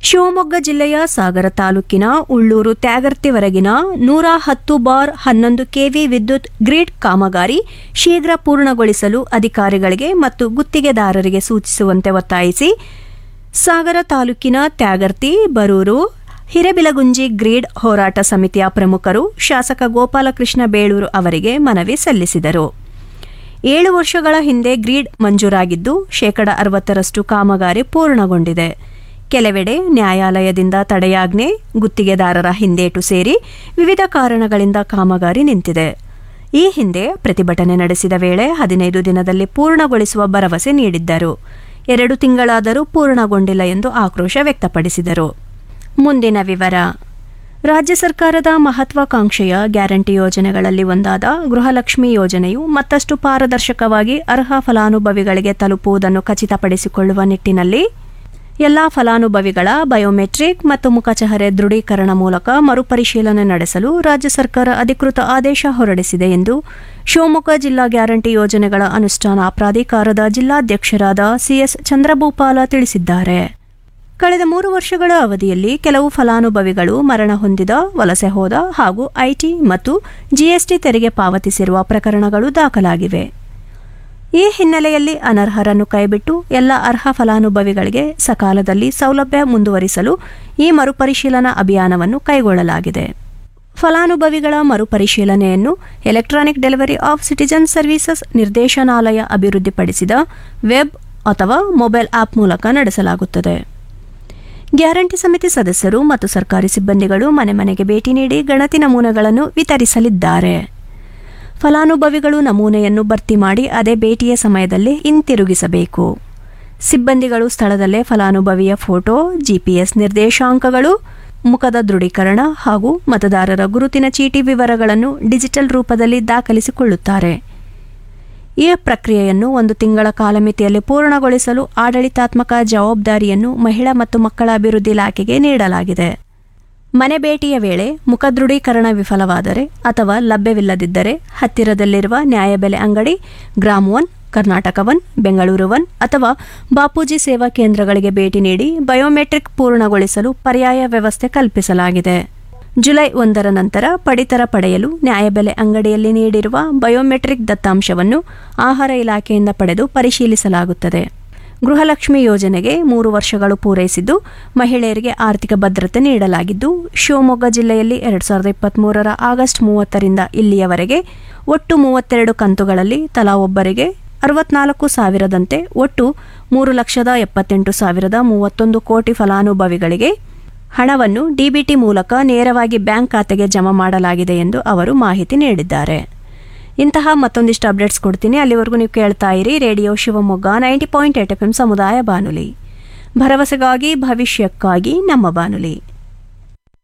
ಶಿವಮೊಗ್ಗ ಜಿಲ್ಲೆಯ ಸಾಗರ ತಾಲೂಕಿನ ಉಳ್ಳೂರು ತ್ಯಾಗರ್ತಿವರೆಗಿನ ನೂರ ಹತ್ತು ಬಾರ್ ಹನ್ನೊಂದು ಕೆವಿ ವಿದ್ಯುತ್ ಗ್ರಿಡ್ ಕಾಮಗಾರಿ ಶೀಘ್ರ ಪೂರ್ಣಗೊಳಿಸಲು ಅಧಿಕಾರಿಗಳಿಗೆ ಮತ್ತು ಗುತ್ತಿಗೆದಾರರಿಗೆ ಸೂಚಿಸುವಂತೆ ಒತ್ತಾಯಿಸಿ ಸಾಗರ ತಾಲೂಕಿನ ತ್ಯಾಗರ್ತಿ ಬರೂರು ಹಿರೇಬಿಲಗುಂಜಿ ಗ್ರೀಡ್ ಹೋರಾಟ ಸಮಿತಿಯ ಪ್ರಮುಖರು ಶಾಸಕ ಗೋಪಾಲಕೃಷ್ಣ ಬೇಳೂರು ಅವರಿಗೆ ಮನವಿ ಸಲ್ಲಿಸಿದರು ಏಳು ವರ್ಷಗಳ ಹಿಂದೆ ಗ್ರೀಡ್ ಮಂಜೂರಾಗಿದ್ದು ಶೇಕಡ ಅರವತ್ತರಷ್ಟು ಕಾಮಗಾರಿ ಪೂರ್ಣಗೊಂಡಿದೆ ಕೆಲವೆಡೆ ನ್ಯಾಯಾಲಯದಿಂದ ತಡೆಯಾಜ್ಞೆ ಗುತ್ತಿಗೆದಾರರ ಹಿಂದೇಟು ಸೇರಿ ವಿವಿಧ ಕಾರಣಗಳಿಂದ ಕಾಮಗಾರಿ ನಿಂತಿದೆ ಈ ಹಿಂದೆ ಪ್ರತಿಭಟನೆ ನಡೆಸಿದ ವೇಳೆ ಹದಿನೈದು ದಿನದಲ್ಲಿ ಪೂರ್ಣಗೊಳಿಸುವ ಭರವಸೆ ನೀಡಿದ್ದರು ಎರಡು ತಿಂಗಳಾದರೂ ಪೂರ್ಣಗೊಂಡಿಲ್ಲ ಎಂದು ಆಕ್ರೋಶ ವ್ಯಕ್ತಪಡಿಸಿದರು ಮುಂದಿನ ವಿವರ ರಾಜ್ಯ ಸರ್ಕಾರದ ಮಹತ್ವಾಕಾಂಕ್ಷೆಯ ಗ್ಯಾರಂಟಿ ಯೋಜನೆಗಳಲ್ಲಿ ಒಂದಾದ ಗೃಹಲಕ್ಷ್ಮಿ ಯೋಜನೆಯು ಮತ್ತಷ್ಟು ಪಾರದರ್ಶಕವಾಗಿ ಅರ್ಹ ಫಲಾನುಭವಿಗಳಿಗೆ ತಲುಪುವುದನ್ನು ಖಚಿತಪಡಿಸಿಕೊಳ್ಳುವ ನಿಟ್ಟಿನಲ್ಲಿ ಎಲ್ಲಾ ಫಲಾನುಭವಿಗಳ ಬಯೋಮೆಟ್ರಿಕ್ ಮತ್ತು ಮುಖಚಹರೆ ದೃಢೀಕರಣ ಮೂಲಕ ಮರುಪರಿಶೀಲನೆ ನಡೆಸಲು ರಾಜ್ಯ ಸರ್ಕಾರ ಅಧಿಕೃತ ಆದೇಶ ಹೊರಡಿಸಿದೆ ಎಂದು ಶಿವಮೊಗ್ಗ ಜಿಲ್ಲಾ ಗ್ಯಾರಂಟಿ ಯೋಜನೆಗಳ ಅನುಷ್ಠಾನ ಪ್ರಾಧಿಕಾರದ ಜಿಲ್ಲಾಧ್ಯಕ್ಷರಾದ ಸಿಎಸ್ ಚಂದ್ರಭೂಪಾಲ ತಿಳಿಸಿದ್ದಾರೆ ಕಳೆದ ಮೂರು ವರ್ಷಗಳ ಅವಧಿಯಲ್ಲಿ ಕೆಲವು ಫಲಾನುಭವಿಗಳು ಮರಣ ಹೊಂದಿದ ವಲಸೆ ಹೋದ ಹಾಗೂ ಐಟಿ ಮತ್ತು ಜಿಎಸ್ಟಿ ತೆರಿಗೆ ಪಾವತಿಸಿರುವ ಪ್ರಕರಣಗಳು ದಾಖಲಾಗಿವೆ ಈ ಹಿನ್ನೆಲೆಯಲ್ಲಿ ಅನರ್ಹರನ್ನು ಕೈಬಿಟ್ಟು ಎಲ್ಲ ಅರ್ಹ ಫಲಾನುಭವಿಗಳಿಗೆ ಸಕಾಲದಲ್ಲಿ ಸೌಲಭ್ಯ ಮುಂದುವರಿಸಲು ಈ ಮರುಪರಿಶೀಲನಾ ಅಭಿಯಾನವನ್ನು ಕೈಗೊಳ್ಳಲಾಗಿದೆ ಫಲಾನುಭವಿಗಳ ಮರುಪರಿಶೀಲನೆಯನ್ನು electronic delivery of citizen services ನಿರ್ದೇಶನಾಲಯ ಅಭಿವೃದ್ಧಿಪಡಿಸಿದ ವೆಬ್ ಅಥವಾ ಮೊಬೈಲ್ ಆಪ್ ಮೂಲಕ ನಡೆಸಲಾಗುತ್ತದೆ ಗ್ಯಾರಂಟಿ ಸಮಿತಿ ಸದಸ್ಯರು ಮತ್ತು ಸರ್ಕಾರಿ ಸಿಬ್ಬಂದಿಗಳು ಮನೆ ಮನೆಗೆ ಭೇಟಿ ನೀಡಿ ಗಣತಿ ನಮೂನೆಗಳನ್ನು ವಿತರಿಸಲಿದ್ದಾರೆ ಫಲಾನುಭವಿಗಳು ನಮೂನೆಯನ್ನು ಭರ್ತಿ ಮಾಡಿ ಅದೇ ಭೇಟಿಯ ಸಮಯದಲ್ಲಿ ಹಿಂತಿರುಗಿಸಬೇಕು ಸಿಬ್ಬಂದಿಗಳು ಸ್ಥಳದಲ್ಲೇ ಫಲಾನುಭವಿಯ ಫೋಟೋ ಜಿಪಿಎಸ್ ನಿರ್ದೇಶಾಂಕಗಳು ಮುಖದ ದೃಢೀಕರಣ ಹಾಗೂ ಮತದಾರರ ಗುರುತಿನ ಚೀಟಿ ವಿವರಗಳನ್ನು ಡಿಜಿಟಲ್ ರೂಪದಲ್ಲಿ ದಾಖಲಿಸಿಕೊಳ್ಳುತ್ತಾರೆ ಈ ಪ್ರಕ್ರಿಯೆಯನ್ನು ಒಂದು ತಿಂಗಳ ಕಾಲಮಿತಿಯಲ್ಲಿ ಪೂರ್ಣಗೊಳಿಸಲು ಆಡಳಿತಾತ್ಮಕ ಜವಾಬ್ದಾರಿಯನ್ನು ಮಹಿಳಾ ಮತ್ತು ಮಕ್ಕಳ ಅಭಿವೃದ್ಧಿ ಇಲಾಖೆಗೆ ನೀಡಲಾಗಿದೆ ಮನೆ ಭೇಟಿಯ ವೇಳೆ ಮುಖ ದೃಢೀಕರಣ ವಿಫಲವಾದರೆ ಅಥವಾ ಲಭ್ಯವಿಲ್ಲದಿದ್ದರೆ ಹತ್ತಿರದಲ್ಲಿರುವ ನ್ಯಾಯಬೆಲೆ ಅಂಗಡಿ Grama one Karnataka one Bengaluru one ಅಥವಾ ಬಾಪೂಜಿ ಸೇವಾ ಕೇಂದ್ರಗಳಿಗೆ ಭೇಟಿ ನೀಡಿ ಬಯೋಮೆಟ್ರಿಕ್ ಪೂರ್ಣಗೊಳಿಸಲು ಪರ್ಯಾಯ ವ್ಯವಸ್ಥೆ ಕಲ್ಪಿಸಲಾಗಿದೆ ಜುಲೈ ಒಂದರ ನಂತರ ಪಡಿತರ ಪಡೆಯಲು ನ್ಯಾಯಬೆಲೆ ಅಂಗಡಿಯಲ್ಲಿ ನೀಡಿರುವ ಬಯೋಮೆಟ್ರಿಕ್ ದತ್ತಾಂಶವನ್ನು ಆಹಾರ ಇಲಾಖೆಯಿಂದ ಪಡೆದು ಪರಿಶೀಲಿಸಲಾಗುತ್ತದೆ ಗೃಹಲಕ್ಷ್ಮಿ ಯೋಜನೆಗೆ ಮೂರು ವರ್ಷಗಳು ಪೂರೈಸಿದ್ದು ಮಹಿಳೆಯರಿಗೆ ಆರ್ಥಿಕ ಭದ್ರತೆ ನೀಡಲಾಗಿದ್ದು ಶಿವಮೊಗ್ಗ ಜಿಲ್ಲೆಯಲ್ಲಿ ಎರಡು ಸಾವಿರದ ಇಪ್ಪತ್ತ್ಮೂರರ ಆಗಸ್ಟ್ ಮೂವತ್ತರಿಂದ ಇಲ್ಲಿಯವರೆಗೆ ಒಟ್ಟು ಮೂವತ್ತೆರಡು ಕಂತುಗಳಲ್ಲಿ ತಲಾ ಒಬ್ಬರಿಗೆ ಅರವತ್ನಾಲ್ಕು ಸಾವಿರದಂತೆ ಒಟ್ಟು ಮೂರು ಲಕ್ಷದ ಎಪ್ಪತ್ತೆಂಟು ಸಾವಿರದ ಮೂವತ್ತೊಂದು ಕೋಟಿ ಫಲಾನುಭವಿಗಳಿಗೆ ಹಣವನ್ನು ಡಿಬಿಟಿ ಮೂಲಕ ನೇರವಾಗಿ ಬ್ಯಾಂಕ್ ಖಾತೆಗೆ ಜಮಾ ಮಾಡಲಾಗಿದೆ ಎಂದು ಅವರು ಮಾಹಿತಿ ನೀಡಿದ್ದಾರೆ ಇಂತಹ ಮತ್ತೊಂದಿಷ್ಟು ಅಪ್ಡೇಟ್ಸ್ ಕೊಡ್ತೀನಿ ಅಲ್ಲಿವರೆಗೂ ನೀವು ಕೇಳ್ತಾ ಇರಿ radio Shivamogga ninety point eight F M ಸಮುದಾಯ ಬಾನುಲಿ ಭರವಸೆಗಾಗಿ ಭವಿಷ್ಯಕ್ಕಾಗಿ ನಮ್ಮ ಬಾನುಲಿ